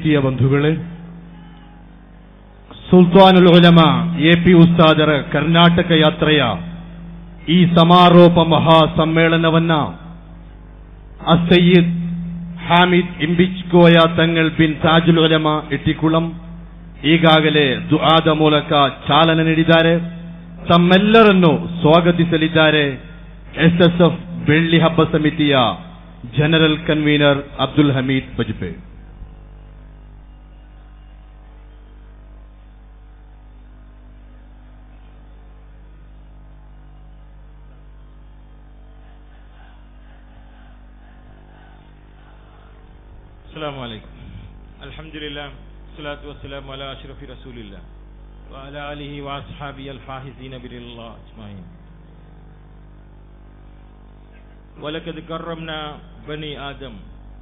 ಪ್ರೀತಿಯ ಬಂಧುಗಳೇ ಸುಲ್ತಾನುಲ್ ಉಲಮ ಎಪಿ ಉಸ್ತಾದರ ಕರ್ನಾಟಕ ಯಾತ್ರೆಯ ಈ ಸಮಾರೋಪ ಮಹಾ ಸಮ್ಮೇಳನವನ್ನ ಅಸಯ್ಯದ್ ಹಾಮಿದ್ ಇಂಬಿಚ್ ಕೋಯ ತಂಗಳ್ ಬಿನ್ ತಾಜುಲ್ ಉಲಮ ಇಟ್ಟಿಕುಳಂ ಈಗಾಗಲೇ ದುಆದ ಮೂಲಕ ಚಾಲನೆ ನೀಡಿದ್ದಾರೆ ತಮ್ಮೆಲ್ಲರನ್ನು ಸ್ವಾಗತಿಸಲಿದ್ದಾರೆ ಎಸ್ಎಸ್ಎಫ್ ಬೆಳ್ಳಿ ಹಬ್ಬ ಸಮಿತಿಯ ಜನರಲ್ ಕನ್ವೀನರ್ ಅಬ್ದುಲ್ ಹಮೀದ್ ಬಜ್ಪೆ السلام عليكم الحمد لله والصلاة والسلام على أشرف رسول الله وعلى آله وأصحابه الفائزين برضا الله أجمعين ولقد كرمنا بني آدم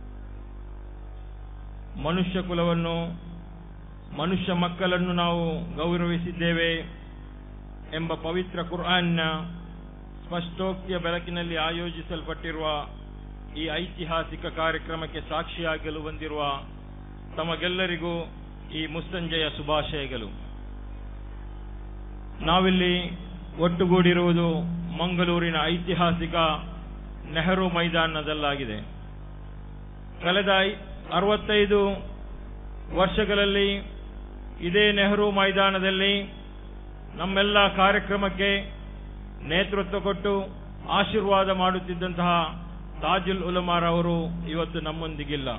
ಮನುಷ್ಯ ಕುಲವನ್ನು ಮನುಷ್ಯ ಮಕ್ಕಳನ್ನು ನಾವು ಗೌರವಿಸಿದ್ದೇವೆ ಎಂಬ ಪವಿತ್ರ ಕುರ್ಆನ್ನ ಸ್ಪಷ್ಟೋಕ್ತಿಯ ಬೆಳಕಿನಲ್ಲಿ ಆಯೋಜಿಸಲ್ಪಟ್ಟಿರುವ ಈ ಐತಿಹಾಸಿಕ ಕಾರ್ಯಕ್ರಮಕ್ಕೆ ಸಾಕ್ಷಿಯಾಗಲು ಬಂದಿರುವ ತಮಗೆಲ್ಲರಿಗೂ ಈ ಮುಸ್ತಂಜೆಯ ಶುಭಾಶಯಗಳು ನಾವಿಲ್ಲಿ ಒಟ್ಟುಗೂಡಿರುವುದು ಮಂಗಳೂರಿನ ಐತಿಹಾಸಿಕ ನೆಹರು ಮೈದಾನದಲ್ಲಾಗಿದೆ ಕಳೆದ ಐ- ಅರವತ್ತೈದು ವರ್ಷಗಳಲ್ಲಿ ಇದೇ ನೆಹರು ಮೈದಾನದಲ್ಲಿ ನಮ್ಮೆಲ್ಲ ಕಾರ್ಯಕ್ರಮಕ್ಕೆ ನೇತೃತ್ವ ಕೊಟ್ಟು ಆಶೀರ್ವಾದ ಮಾಡುತ್ತಿದ್ದಂತಹ ತಾಜುಲ್ ಉಲಮಾರ್ ಅವರು ಇವತ್ತು ನಮ್ಮೊಂದಿಗಿಲ್ಲ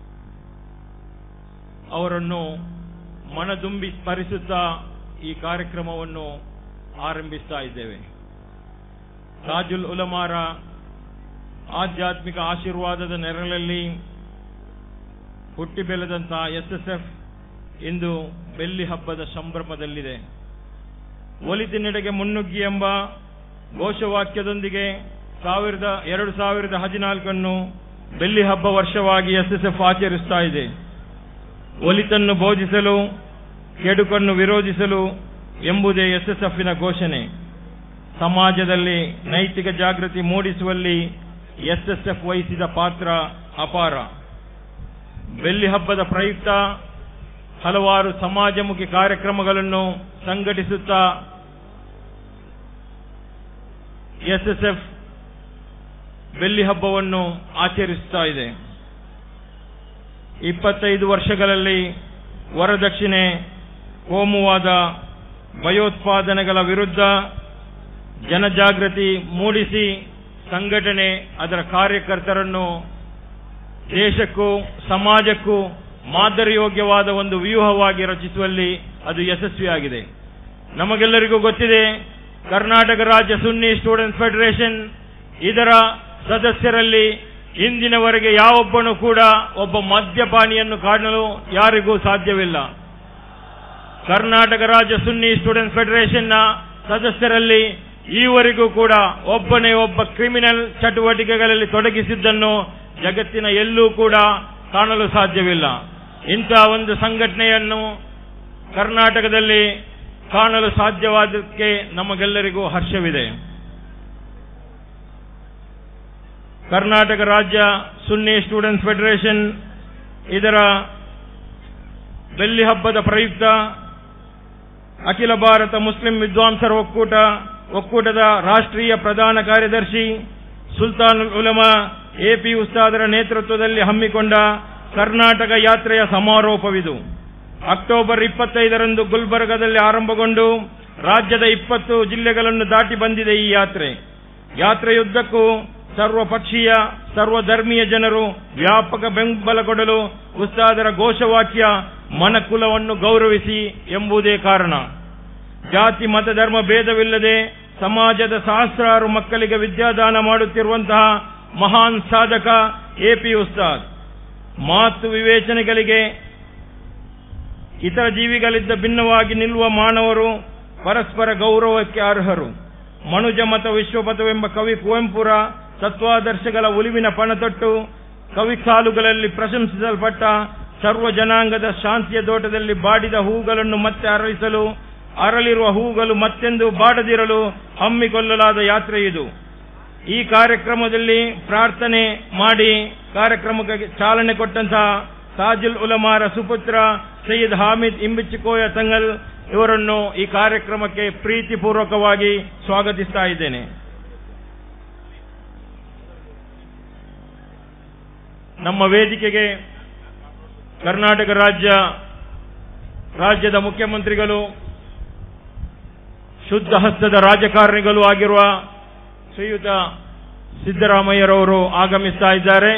ಅವರನ್ನು ಮನದುಂಬಿ ಸ್ಮರಿಸುತ್ತಾ ಈ ಕಾರ್ಯಕ್ರಮವನ್ನು ಆರಂಭಿಸ್ತಾ ಇದ್ದೇವೆ ತಾಜುಲ್ ಉಲಮಾರ ಆಧ್ಯಾತ್ಮಿಕ ಆಶೀರ್ವಾದದ ನೆರಳಲ್ಲಿ ಹುಟ್ಟಿ ಬೆಳೆದಂತಹ ಎಸ್ಎಸ್ಎಫ್ ಇಂದು ಬೆಳ್ಳಿ ಹಬ್ಬದ ಸಂಭ್ರಮದಲ್ಲಿದೆ ಒಲಿತಿನೆಡೆಗೆ ಮುನ್ನುಗ್ಗಿ ಎಂಬ ಘೋಷವಾಕ್ಯದೊಂದಿಗೆ ಸಾವಿರದ ಎರಡು ಸಾವಿರದ ಹದಿನಾಲ್ಕನ್ನು ಬೆಳ್ಳಿ ಹಬ್ಬ ವರ್ಷವಾಗಿ ಎಸ್ಎಸ್ಎಫ್ ಆಚರಿಸ್ತಾ ಇದೆ ಒಲಿತನ್ನು ಬೋಧಿಸಲು ಕೆಡುಕನ್ನು ವಿರೋಧಿಸಲು ಎಂಬುದೇ ಎಸ್ಎಸ್ಎಫ್ನ ಘೋಷಣೆ ಸಮಾಜದಲ್ಲಿ ನೈತಿಕ ಜಾಗೃತಿ ಮೂಡಿಸುವಲ್ಲಿ ಎಸ್ಎಸ್ಎಫ್ ವಹಿಸಿದ ಪಾತ್ರ ಅಪಾರ ಬೆಳ್ಳಿ ಹಬ್ಬದ ಪ್ರಯುಕ್ತ ಹಲವಾರು ಸಮಾಜಮುಖಿ ಕಾರ್ಯಕ್ರಮಗಳನ್ನು ಸಂಘಟಿಸುತ್ತಾ ಎಸ್ಎಸ್ಎಫ್ ಬೆಳ್ಳಿ ಹಬ್ಬವನ್ನು ಆಚರಿಸುತ್ತಾ ಇದೆ ಇಪ್ಪತ್ತೈದು ವರ್ಷಗಳಲ್ಲಿ ವರದಕ್ಷಿಣೆ ಕೋಮುವಾದ ಭಯೋತ್ಪಾದನೆಗಳ ವಿರುದ್ಧ ಜನಜಾಗೃತಿ ಮೂಡಿಸಿ ಸಂಘಟನೆ ಅದರ ಕಾರ್ಯಕರ್ತರನ್ನು ದೇಶಕ್ಕೂ ಸಮಾಜಕ್ಕೂ ಮಾದರಿಯೋಗ್ಯವಾದ ಒಂದು ವ್ಯೂಹವಾಗಿ ರಚಿಸುವಲ್ಲಿ ಅದು ಯಶಸ್ವಿಯಾಗಿದೆ ನಮಗೆಲ್ಲರಿಗೂ ಗೊತ್ತಿದೆ ಕರ್ನಾಟಕ ರಾಜ್ಯ ಸುನ್ನಿ ಸ್ಟೂಡೆಂಟ್ಸ್ ಫೆಡರೇಷನ್ ಇದರ ಸದಸ್ಯರಲ್ಲಿ ಇಂದಿನವರೆಗೆ ಯಾವೊಬ್ಬನು ಕೂಡ ಒಬ್ಬ ಮದ್ಯಪಾನಿಯನ್ನು ಕಾಣಲು ಯಾರಿಗೂ ಸಾಧ್ಯವಿಲ್ಲ ಕರ್ನಾಟಕ ರಾಜ್ಯ ಸುನ್ನಿ ಸ್ಟೂಡೆಂಟ್ಸ್ ಫೆಡರೇಷನ್ನ ಸದಸ್ಯರಲ್ಲಿ ಈವರೆಗೂ ಕೂಡ ಒಬ್ಬನೇ ಒಬ್ಬ ಕ್ರಿಮಿನಲ್ ಚಟುವಟಿಕೆಗಳಲ್ಲಿ ತೊಡಗಿಸಿದ್ದನ್ನು ಜಗತ್ತಿನ ಎಲ್ಲೂ ಕೂಡ ಕಾಣಲು ಸಾಧ್ಯವಿಲ್ಲ ಇಂಥ ಒಂದು ಸಂಘಟನೆಯನ್ನು ಕರ್ನಾಟಕದಲ್ಲಿ ಕಾಣಲು ಸಾಧ್ಯವಾದಕ್ಕೆ ನಮಗೆಲ್ಲರಿಗೂ ಹರ್ಷವಿದೆ ಕರ್ನಾಟಕ ರಾಜ್ಯ ಸುನ್ನಿ ಸ್ಟೂಡೆಂಟ್ಸ್ ಫೆಡರೇಷನ್ ಇದರ ಬೆಳ್ಳಿ ಹಬ್ಬದ ಪ್ರಯುಕ್ತ ಅಖಿಲ ಭಾರತ ಮುಸ್ಲಿಂ ವಿದ್ವಾಂಸರ ಒಕ್ಕೂಟ ಒಕ್ಕೂಟದ ರಾಷ್ಟ್ರೀಯ ಪ್ರಧಾನ ಕಾರ್ಯದರ್ಶಿ ಸುಲ್ತಾನ್ ಉಲಮಾ ಎಪಿ ಉಸ್ತಾದರ ನೇತೃತ್ವದಲ್ಲಿ ಹಮ್ಮಿಕೊಂಡ ಕರ್ನಾಟಕ ಯಾತ್ರೆಯ ಸಮಾರೋಪವಿದು ಅಕ್ಟೋಬರ್ ಇಪ್ಪತ್ತೈದರಂದು ಗುಲ್ಬರ್ಗದಲ್ಲಿ ಆರಂಭಗೊಂಡು ರಾಜ್ಯದ ಇಪ್ಪತ್ತು ಜಿಲ್ಲೆಗಳನ್ನು ದಾಟಿ ಬಂದಿದೆ ಈ ಯಾತ್ರೆ ಯಾತ್ರೆಯುದ್ದಕ್ಕೂ ಸರ್ವಪಕ್ಷೀಯ ಸರ್ವಧರ್ಮೀಯ ಜನರು ವ್ಯಾಪಕ ಬೆಂಬಲ ಕೊಡಲು ಉಸ್ತಾದರ ಘೋಷವಾಕ್ಯ ಮನಕುಲವನ್ನು ಗೌರವಿಸಿ ಎಂಬುದೇ ಕಾರಣ ಜಾತಿ ಮತ ಧರ್ಮ ಭೇದವಿಲ್ಲದೆ ಸಮಾಜದ ಸಹಸ್ರಾರು ಮಕ್ಕಳಿಗೆ ವಿದ್ಯಾದಾನ ಮಾಡುತ್ತಿರುವಂತಹ ಮಹಾನ್ ಸಾಧಕ ಎಪಿ ಉಸ್ತಾದ್ ಮಾತು ವಿವೇಚನೆಗಳಿಗೆ ಇತರ ಜೀವಿಗಳಿದ್ದ ಭಿನ್ನವಾಗಿ ನಿಲ್ಲುವ ಮಾನವರು ಪರಸ್ಪರ ಗೌರವಕ್ಕೆ ಅರ್ಹರು ಮನುಜ ಮತ ವಿಶ್ವಪಥವೆಂಬ ಕವಿ ಕುವೆಂಪುರ ತತ್ವಾದರ್ಶಗಳ ಉಲಿವಿನ ಪಣತೊಟ್ಟು ಕವಿ ಸಾಲುಗಳಲ್ಲಿ ಪ್ರಶಂಸಿಸಲ್ಪಟ್ಟ ಸರ್ವ ಜನಾಂಗದ ಶಾಂತಿಯ ತೋಟದಲ್ಲಿ ಬಾಡಿದ ಹೂಗಳನ್ನು ಮತ್ತೆ ಅರಳಿಸಲು ಅರಳಿರುವ ಹೂಗಳು ಮತ್ತೆಂದು ಬಾಡದಿರಲು ಹಮ್ಮಿಕೊಳ್ಳಲಾದ ಯಾತ್ರೆ ಇದು ಈ ಕಾರ್ಯಕ್ರಮದಲ್ಲಿ ಪ್ರಾರ್ಥನೆ ಮಾಡಿ ಕಾರ್ಯಕ್ರಮಕ್ಕೆ ಚಾಲನೆ ಕೊಟ್ಟಂತಹ ತಾಜುಲ್ ಉಲಮಾರ ಸುಪುತ್ರ ಸೈಯದ್ ಹಾಮಿದ್ ಇಂಬಿಚ್ಚಿಕೋಯ ತಂಗಲ್ ಇವರನ್ನು ಈ ಕಾರ್ಯಕ್ರಮಕ್ಕೆ ಪ್ರೀತಿಪೂರ್ವಕವಾಗಿ ಸ್ವಾಗತಿಸ್ತಾ ಇದ್ದೇನೆ ನಮ್ಮ ವೇದಿಕೆಗೆ ಕರ್ನಾಟಕ ರಾಜ್ಯ ರಾಜ್ಯದ ಮುಖ್ಯಮಂತ್ರಿಗಳು ಶುದ್ಧ ಹಸ್ತದ ರಾಜಕಾರಣಿಗಳು ಆಗಿರುವ ಶ್ರೀಯುತ ಸಿದ್ದರಾಮಯ್ಯರವರು ಆಗಮಿಸ್ತಾ ಇದ್ದಾರೆ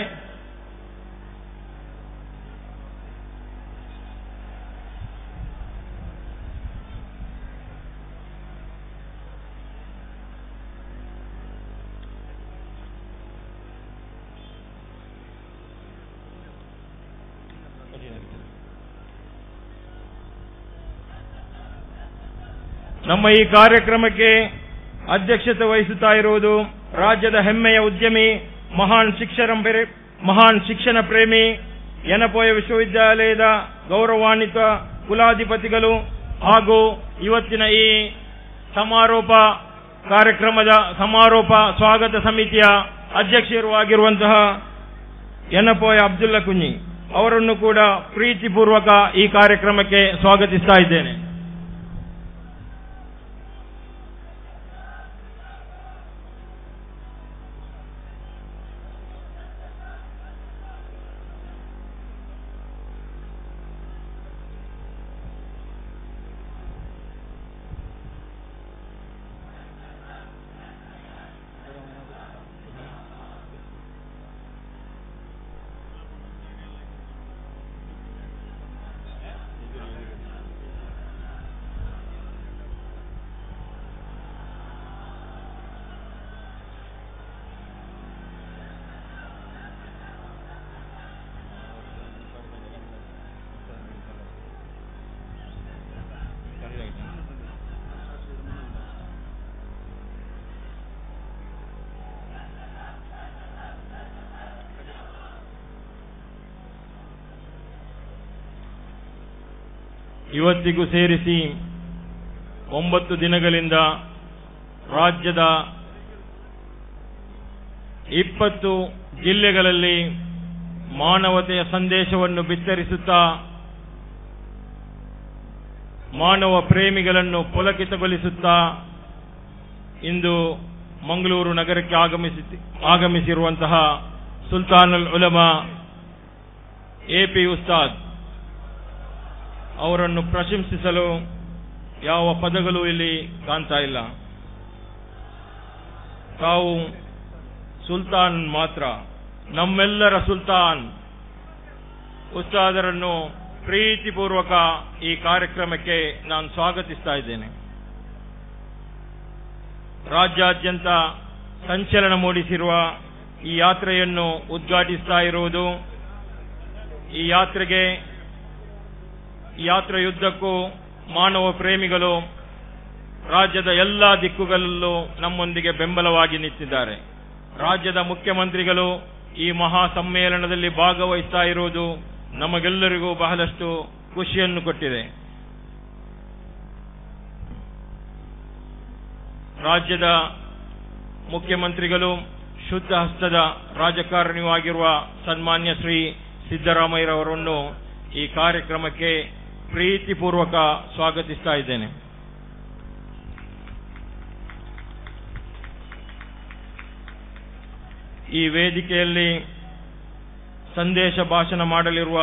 ನಮ್ಮ ಈ ಕಾರ್ಯಕ್ರಮಕ್ಕೆ ಅಧ್ಯಕ್ಷತೆ ವಹಿಸುತ್ತಾ ಇರುವುದು ರಾಜ್ಯದ ಹೆಮ್ಮೆಯ ಉದ್ಯಮಿ ಮಹಾನ್ ಶಿಕ್ಷಣ ಪ್ರೆ- ಮಹಾನ್ ಶಿಕ್ಷಣ ಪ್ರೇಮಿ ಯನಪೋಯ ವಿಶ್ವವಿದ್ಯಾಲಯದ ಗೌರವಾನ್ವಿತ ಕುಲಾಧಿಪತಿಗಳು ಹಾಗೂ ಇವತ್ತಿನ ಈ ಸಮಾರೋಪ ಕಾರ್ಯಕ್ರಮದ ಸಮಾರೋಪ ಸ್ವಾಗತ ಸಮಿತಿಯ ಅಧ್ಯಕ್ಷರು ಆಗಿರುವಂತಹ ಯನಪೋಯ ಅಬ್ದುಲ್ಲಾ ಕುഞ്ഞി ಅವರನ್ನು ಕೂಡ ಪ್ರೀತಿಪೂರ್ವಕ ಈ ಕಾರ್ಯಕ್ರಮಕ್ಕೆ ಸ್ವಾಗತಿಸ್ತಾ ಇದ್ದೇನೆ ಇವತ್ತಿಗೂ ಸೇರಿಸಿ ಒಂಬತ್ತು ದಿನಗಳಿಂದ ರಾಜ್ಯದ ಇಪ್ಪತ್ತು ಜಿಲ್ಲೆಗಳಲ್ಲಿ ಮಾನವತೆಯ ಸಂದೇಶವನ್ನು ಬಿತ್ತರಿಸುತ್ತಾ ಮಾನವ ಪ್ರೇಮಿಗಳನ್ನು ಪುಲಕಿತಗೊಳಿಸುತ್ತಾ ಇಂದು ಮಂಗಳೂರು ನಗರಕ್ಕೆ ಆಗಮಿಸಿ ಆಗಮಿಸಿರುವಂತಹ ಸುಲ್ತಾನುಲ್ ಉಲಮಾ ಎಪಿ ಉಸ್ತಾದ್ ಅವರನ್ನು ಪ್ರಶಂಸಿಸಲು ಯಾವ ಪದಗಳು ಇಲ್ಲಿ ಕಾಣ್ತಾ ಇಲ್ಲ ತಾವು ಸುಲ್ತಾನ್ ಮಾತ್ರ ನಮ್ಮೆಲ್ಲರ ಸುಲ್ತಾನ್ ಉಸ್ತಾದರನ್ನು ಪ್ರೀತಿಪೂರ್ವಕ ಈ ಕಾರ್ಯಕ್ರಮಕ್ಕೆ ನಾನು ಸ್ವಾಗತಿಸ್ತಾ ಇದ್ದೇನೆ ರಾಜ್ಯಾದ್ಯಂತ ಸಂಚಲನ ಮೂಡಿಸಿರುವ ಈ ಯಾತ್ರೆಯನ್ನು ಉದ್ಘಾಟಿಸ್ತಾ ಇರುವುದು ಈ ಯಾತ್ರೆಗೆ ಈ ಯಾತ್ರೆಯುದ್ದಕ್ಕೂ ಮಾನವ ಪ್ರೇಮಿಗಳು ರಾಜ್ಯದ ಎಲ್ಲ ದಿಕ್ಕುಗಳಲ್ಲೂ ನಮ್ಮೊಂದಿಗೆ ಬೆಂಬಲವಾಗಿ ನಿಂತಿದ್ದಾರೆ ರಾಜ್ಯದ ಮುಖ್ಯಮಂತ್ರಿಗಳು ಈ ಮಹಾ ಸಮ್ಮೇಳನದಲ್ಲಿ ಭಾಗವಹಿಸ್ತಾ ಇರುವುದು ನಮಗೆಲ್ಲರಿಗೂ ಬಹಳಷ್ಟು ಖುಷಿಯನ್ನು ಕೊಟ್ಟಿದೆ ರಾಜ್ಯದ ಮುಖ್ಯಮಂತ್ರಿಗಳು ಶುದ್ಧ ಹಸ್ತದ ರಾಜಕಾರಣಿಯೂ ಆಗಿರುವ ಸನ್ಮಾನ್ಯ ಶ್ರೀ ಸಿದ್ದರಾಮಯ್ಯರವರನ್ನು ಈ ಕಾರ್ಯಕ್ರಮಕ್ಕೆ ಪ್ರೀತಿಪೂರ್ವಕ ಸ್ವಾಗತಿಸ್ತಾ ಇದ್ದೇನೆ ಈ ವೇದಿಕೆಯಲ್ಲಿ ಸಂದೇಶ ಭಾಷಣ ಮಾಡಲಿರುವ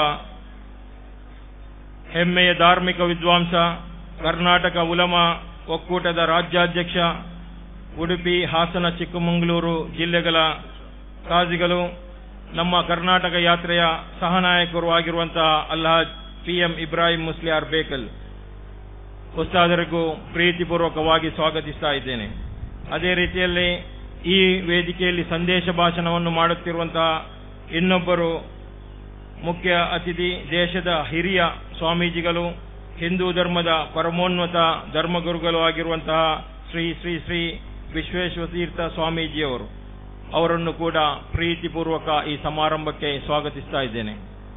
ಹೆಮ್ಮೆಯ ಧಾರ್ಮಿಕ ವಿದ್ವಾಂಸ ಕರ್ನಾಟಕ ಉಲಮಾ ಒಕ್ಕೂಟದ ರಾಜ್ಯಾಧ್ಯಕ್ಷ ಉಡುಪಿ ಹಾಸನ ಚಿಕ್ಕಮಗಳೂರು ಜಿಲ್ಲೆಗಳ ಕಾಜಿಗಳು ನಮ್ಮ ಕರ್ನಾಟಕ ಯಾತ್ರೆಯ ಸಹನಾಯಕರು ಆಗಿರುವಂತಹ ಅಲ್ಹಾಜ್ ಪಿ ಎಂ ಇಬ್ರಾಹಿಂ ಮುಸ್ಲಿಯಾರ್ ಬೇಕಲ್ ಉಸ್ತಾದರಿಗೂ ಪ್ರೀತಿಪೂರ್ವಕವಾಗಿ ಸ್ವಾಗತಿಸ್ತಾ ಇದ್ದೇನೆ ಅದೇ ರೀತಿಯಲ್ಲಿ ಈ ವೇದಿಕೆಯಲ್ಲಿ ಸಂದೇಶ ಭಾಷಣವನ್ನು ಮಾಡುತ್ತಿರುವಂತಹ ಇನ್ನೊಬ್ಬರು ಮುಖ್ಯ ಅತಿಥಿ ದೇಶದ ಹಿರಿಯ ಸ್ವಾಮೀಜಿಗಳು ಹಿಂದೂ ಧರ್ಮದ ಪರಮೋನ್ನತ ಧರ್ಮಗುರುಗಳು ಆಗಿರುವಂತಹ ಶ್ರೀ ಶ್ರೀ ಶ್ರೀ ವಿಶ್ವೇಶ್ವತೀರ್ಥ ಸ್ವಾಮೀಜಿಯವರು ಅವರನ್ನು ಕೂಡ ಪ್ರೀತಿಪೂರ್ವಕ ಈ ಸಮಾರಂಭಕ್ಕೆ ಸ್ವಾಗತಿಸ್ತಾ ಇದ್ದೇನೆ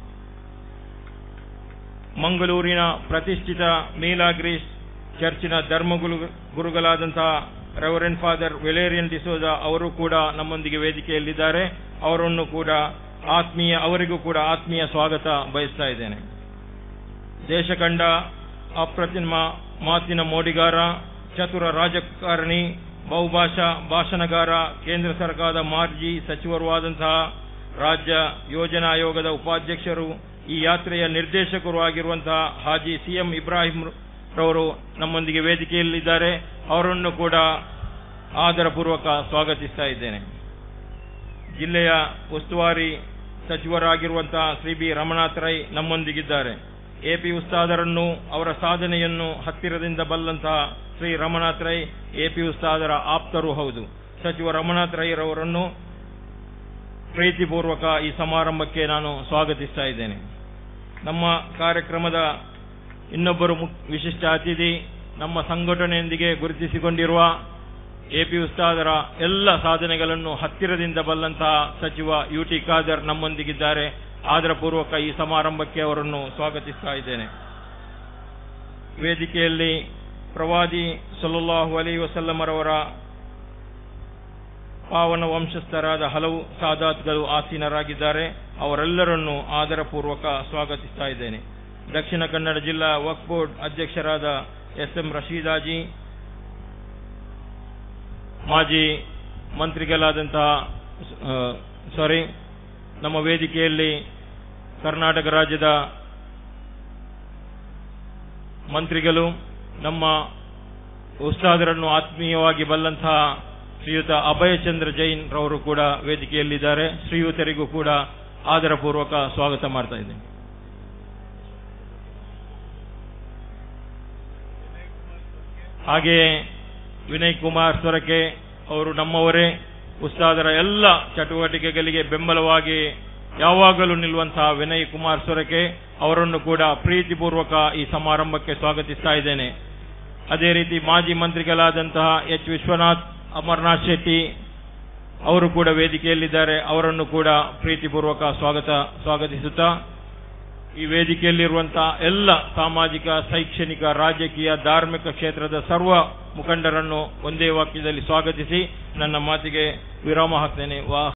ಮಂಗಳೂರಿನ ಪ್ರತಿಷ್ಠಿತ ಮೀಲಾಗ್ರೀಸ್ ಚರ್ಚಿನ ಧರ್ಮಗುರು ಗುರುಗಳಾದಂತಹ ರೆವರೆಂಡ್ ಫಾದರ್ ವೆಲೇರಿಯನ್ ಡಿಸೋಜ ಅವರು ಕೂಡ ನಮ್ಮೊಂದಿಗೆ ವೇದಿಕೆಯಲ್ಲಿದ್ದಾರೆ ಅವರನ್ನು ಕೂಡ ಆತ್ಮೀಯ ಅವರಿಗೂ ಕೂಡ ಆತ್ಮೀಯ ಸ್ವಾಗತ ಬಯಸ್ತಾ ಇದ್ದೇನೆ ದೇಶ ಕಂಡ ಅಪ್ರತಿಮ ಮಾತಿನ ಮೋಡಿಗಾರ ಚತುರ ರಾಜಕಾರಣಿ ಬಹುಭಾಷಾ ಭಾಷಣಗಾರ ಕೇಂದ್ರ ಸರ್ಕಾರದ ಮಾಜಿ ಸಚಿವರೂ ಆದಂತಹ ರಾಜ್ಯ ಯೋಜನಾ ಆಯೋಗದ ಉಪಾಧ್ಯಕ್ಷರು ಈ ಯಾತ್ರೆಯ ನಿರ್ದೇಶಕರು ಆಗಿರುವಂತಹ ಹಾಜಿ ಸಿಎಂ ಇಬ್ರಾಹಿಂ ರವರು ನಮ್ಮೊಂದಿಗೆ ವೇದಿಕೆಯಲ್ಲಿದ್ದಾರೆ ಅವರನ್ನು ಕೂಡ ಆದರಪೂರ್ವಕ ಸ್ವಾಗತಿಸ್ತಾ ಇದ್ದೇನೆ ಜಿಲ್ಲೆಯ ಉಸ್ತುವಾರಿ ಸಚಿವರಾಗಿರುವಂತಹ ಶ್ರೀ ಬಿ ರಮನಾಥ್ ರೈ ನಮ್ಮೊಂದಿಗಿದ್ದಾರೆ ಎಪಿ ಉಸ್ತಾದರನ್ನು ಅವರ ಸಾಧನೆಯನ್ನು ಹತ್ತಿರದಿಂದ ಬಲ್ಲಂತಹ ಶ್ರೀ ರಮನಾಥ್ ರೈ ಎಪಿ ಉಸ್ತಾದರ ಆಪ್ತರೂ ಹೌದು ಸಚಿವ ರಮನಾಥ್ ರೈರವರನ್ನು ಪ್ರೀತಿಪೂರ್ವಕ ಈ ಸಮಾರಂಭಕ್ಕೆ ನಾನು ಸ್ವಾಗತಿಸ್ತಾ ಇದ್ದೇನೆ ನಮ್ಮ ಕಾರ್ಯಕ್ರಮದ ಇನ್ನೊಬ್ಬರು ಮುಕ್- ವಿಶಿಷ್ಟ ಅತಿಥಿ ನಮ್ಮ ಸಂಘಟನೆಯೊಂದಿಗೆ ಗುರುತಿಸಿಕೊಂಡಿರುವ ಎಪಿ ಉಸ್ತಾದರ ಎಲ್ಲ ಸಾಧನೆಗಳನ್ನು ಹತ್ತಿರದಿಂದ ಬಲ್ಲಂತಹ ಸಚಿವ ಯು ಟಿ ಖಾದರ್ ನಮ್ಮೊಂದಿಗಿದ್ದಾರೆ ಆದರಪೂರ್ವಕ ಈ ಸಮಾರಂಭಕ್ಕೆ ಅವರನ್ನು ಸ್ವಾಗತಿಸ್ತಾ ಇದ್ದೇನೆ ವೇದಿಕೆಯಲ್ಲಿ ಪ್ರವಾದಿ ಸಲ್ಲಲ್ಲಾಹು ಅಲೈ ವಸಲ್ಲಮರವರ ಪಾವನ ವಂಶಸ್ಥರಾದ ಹಲವು ಸಾದಾತ್ಗಳು ಆಸೀನರಾಗಿದ್ದಾರೆ ಅವರೆಲ್ಲರನ್ನು ಆದರಪೂರ್ವಕ ಸ್ವಾಗತಿಸ್ತಾ ಇದ್ದೇನೆ ದಕ್ಷಿಣ ಕನ್ನಡ ಜಿಲ್ಲಾ ವಕ್ಫ್ ಬೋರ್ಡ್ ಅಧ್ಯಕ್ಷರಾದ ಎಸ್ ಎಂ ರಶೀದಾಜಿ ಮಾಜಿ ಮಂತ್ರಿಗಳಾದಂತಹ ಸಾರಿ ನಮ್ಮ ವೇದಿಕೆಯಲ್ಲಿ ಕರ್ನಾಟಕ ರಾಜ್ಯದ ಮಂತ್ರಿಗಳು ನಮ್ಮ ಉಸ್ತಾದರನ್ನು ಆತ್ಮೀಯವಾಗಿ ಬಲ್ಲಂತಹ ಶ್ರೀಯುತ ಅಭಯಚಂದ್ರ ಜೈನ್ ರವರು ಕೂಡ ವೇದಿಕೆಯಲ್ಲಿದ್ದಾರೆ ಶ್ರೀಯುತರಿಗೂ ಕೂಡ ಆದರಪೂರ್ವಕ ಸ್ವಾಗತ ಮಾಡ್ತಾ ಇದ್ದೇನೆ ಹಾಗೆಯೇ ವಿನಯ್ ಕುಮಾರ್ ಸೊರಕೆ ಅವರು ನಮ್ಮವರೇ ಉಸ್ತಾದರ ಎಲ್ಲ ಚಟುವಟಿಕೆಗಳಿಗೆ ಬೆಂಬಲವಾಗಿ ಯಾವಾಗಲೂ ನಿಲ್ಲುವಂತಹ ವಿನಯ್ ಕುಮಾರ್ ಸೊರಕೆ ಅವರನ್ನು ಕೂಡ ಪ್ರೀತಿಪೂರ್ವಕ ಈ ಸಮಾರಂಭಕ್ಕೆ ಸ್ವಾಗತಿಸ್ತಾ ಇದ್ದೇನೆ ಅದೇ ರೀತಿ ಮಾಜಿ ಮಂತ್ರಿಗಳಾದಂತಹ ಎಚ್ ವಿಶ್ವನಾಥ್ ಅಮರ್ನಾಥ್ ಶೆಟ್ಟಿ ಅವರು ಕೂಡ ವೇದಿಕೆಯಲ್ಲಿದ್ದಾರೆ ಅವರನ್ನು ಕೂಡ ಪ್ರೀತಿಪೂರ್ವಕ ಸ್ವಾಗತ ಸ್ವಾಗತಿಸುತ್ತಾ ಈ ವೇದಿಕೆಯಲ್ಲಿರುವಂತಹ ಎಲ್ಲ ಸಾಮಾಜಿಕ ಶೈಕ್ಷಣಿಕ ರಾಜಕೀಯ ಧಾರ್ಮಿಕ ಕ್ಷೇತ್ರದ ಸರ್ವ ಮುಖಂಡರನ್ನು ಒಂದೇ ವಾಕ್ಯದಲ್ಲಿ ಸ್ವಾಗತಿಸಿ ನನ್ನ ಮಾತಿಗೆ ವಿರಾಮ ಹಾಕ್ತೇನೆ ವಾ